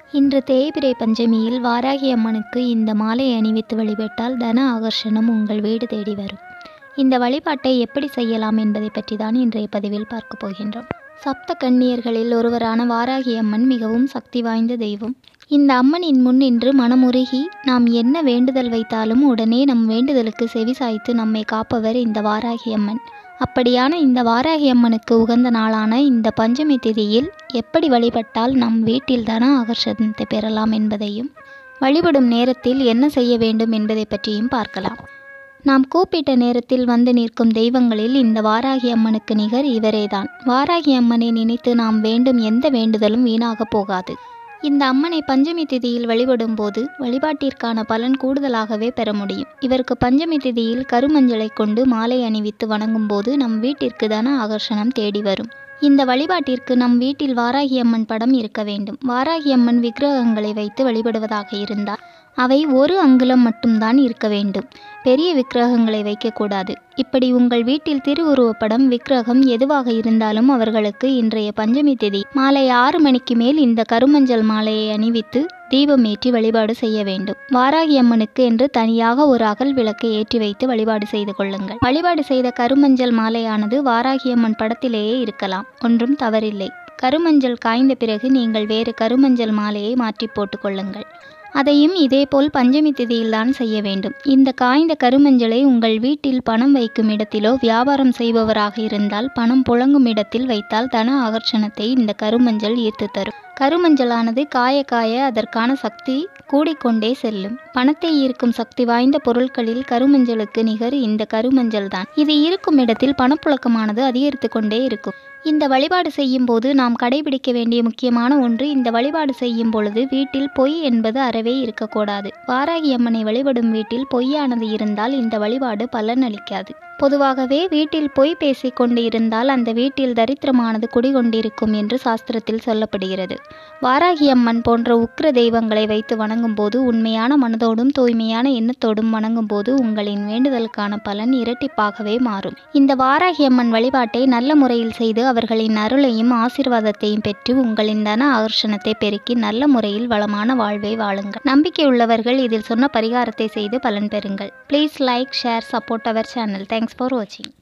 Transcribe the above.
இன்று தேய்பிறை பஞ்சமியில் வாராகி அம்மனுக்கு இந்த மாலை அணிவித்து வழிபட்டால் தன ஆகர்ஷணம் உங்கள் வீடு தேடி வரும் இந்த வழிபாட்டை எப்படி செய்யலாம் என்பதை பற்றி தான் இன்றைய பதிவில் பார்க்க போகின்றோம் சப்த கன்னியர்களில் ஒருவரான வாராகி அம்மன் மிகவும் சக்தி வாய்ந்த தெய்வம் இந்த அம்மனின் முன் நின்று மனமுருகி நாம் என்ன வேண்டுதல் வைத்தாலும் உடனே நம் வேண்டுதலுக்கு செவி சாய்த்து நம்மை காப்பவர் இந்த வாராகி அம்மன் அப்படியான இந்த வாராகி அம்மனுக்கு உகந்த நாளான இந்த பஞ்சமி திதியில் எப்படி வழிபட்டால் நம் வீட்டில் தன ஆகர்ஷணத்தை பெறலாம் என்பதையும் வழிபடும் நேரத்தில் என்ன செய்ய வேண்டும் என்பதை பற்றியும் பார்க்கலாம் நாம் கூப்பிட்ட நேரத்தில் வந்து நிற்கும் தெய்வங்களில் இந்த வாராகி அம்மனுக்கு நிகர் இவரேதான் வாராகி அம்மனை நினைத்து நாம் வேண்டும் எந்த வேண்டுதலும் வீணாக போகாது இந்த அம்மனை பஞ்சமி திதியில் வழிபடும் போது வழிபாட்டிற்கான பலன் கூடுதலாகவே பெற முடியும் இவருக்கு பஞ்சமி திதியில் கருமஞ்சளை கொண்டு மாலை அணிவித்து வணங்கும் போது நம் வீட்டிற்கு தன ஆகர்ஷணம் தேடி வரும் இந்த வழிபாட்டிற்கு நம் வீட்டில் வாராகி அம்மன் படம் இருக்க வேண்டும் வாராகி அம்மன் விக்கிரகங்களை வைத்து வழிபடுவதாக இருந்தால் அவை ஒரு அங்குலம் மட்டும்தான் இருக்க வேண்டும் பெரிய விக்கிரகங்களை வைக்கக்கூடாது இப்படி உங்கள் வீட்டில் திருவுருவப்படம் விக்கிரகம் எதுவாக இருந்தாலும் அவர்களுக்கு இன்றைய பஞ்சமி திதி மாலை ஆறு மணிக்கு மேல் இந்த கருமஞ்சள் மாலையை அணிவித்து தீபம் ஏற்றி வழிபாடு செய்ய வேண்டும் வாராகி அம்மனுக்கு என்று தனியாக ஒரு அகல் விளக்கை ஏற்றி வைத்து வழிபாடு செய்து கொள்ளுங்கள் வழிபாடு செய்த கருமஞ்சள் மாலையானது வாராகி அம்மன் படத்திலேயே இருக்கலாம் ஒன்றும் தவறில்லை கருமஞ்சள் காய்ந்த பிறகு நீங்கள் வேறு கருமஞ்சள் மாலையை மாற்றி போட்டுக்கொள்ளுங்கள் அதையும் இதேபோல் பஞ்சமி திதியில்தான் செய்ய வேண்டும் இந்த காய்ந்த கருமஞ்சளை உங்கள் வீட்டில் பணம் வைக்கும் இடத்திலோ வியாபாரம் செய்பவராக இருந்தால் பணம் புழங்கும் இடத்தில் வைத்தால் தன ஆகர்ஷணத்தை இந்த கருமஞ்சள் ஈர்த்து தரும் கருமஞ்சளானது காய காய அதற்கான சக்தி கூடிக்கொண்டே செல்லும் பணத்தை ஈர்க்கும் சக்தி வாய்ந்த பொருட்களில் கருமஞ்சளுக்கு நிகர் இந்த கருமஞ்சள் தான் இது இருக்கும் இடத்தில் பணப்புழக்கமானது அதிகரித்து கொண்டே இருக்கும் இந்த வழிபாடு செய்யும் போது நாம் கடைபிடிக்க வேண்டிய முக்கியமான ஒன்று இந்த வழிபாடு செய்யும் பொழுது வீட்டில் பொய் என்பது அறவே இருக்கக்கூடாது வாராகி அம்மனை வழிபடும் வீட்டில் பொய்யானது இருந்தால் இந்த வழிபாடு பலன் அளிக்காது பொதுவாகவே வீட்டில் பொய் பேசிக் கொண்டு இருந்தால் அந்த வீட்டில் தரித்திரமானது குடிகொண்டிருக்கும் என்று சாஸ்திரத்தில் சொல்லப்படுகிறது வாராகி அம்மன் போன்ற உக்ர தெய்வங்களை வைத்து வணங்கும் போது உண்மையான மனதோடும் தூய்மையான எண்ணத்தோடும் வணங்கும் போது உங்களின் வேண்டுதலுக்கான பலன் இரட்டிப்பாகவே மாறும் இந்த வாராகி அம்மன் வழிபாட்டை நல்ல முறையில் செய்து அவர்களின் அருளையும் ஆசிர்வாதத்தையும் பெற்று உங்களின் தன ஆகர்ஷணத்தை பெருக்கி நல்ல முறையில் வளமான வாழ்வை வாழுங்கள் நம்பிக்கை உள்ளவர்கள் இதில் சொன்ன பரிகாரத்தை செய்து பலன் பெறுங்கள் please like share support our channel thanks for வாட்சிங்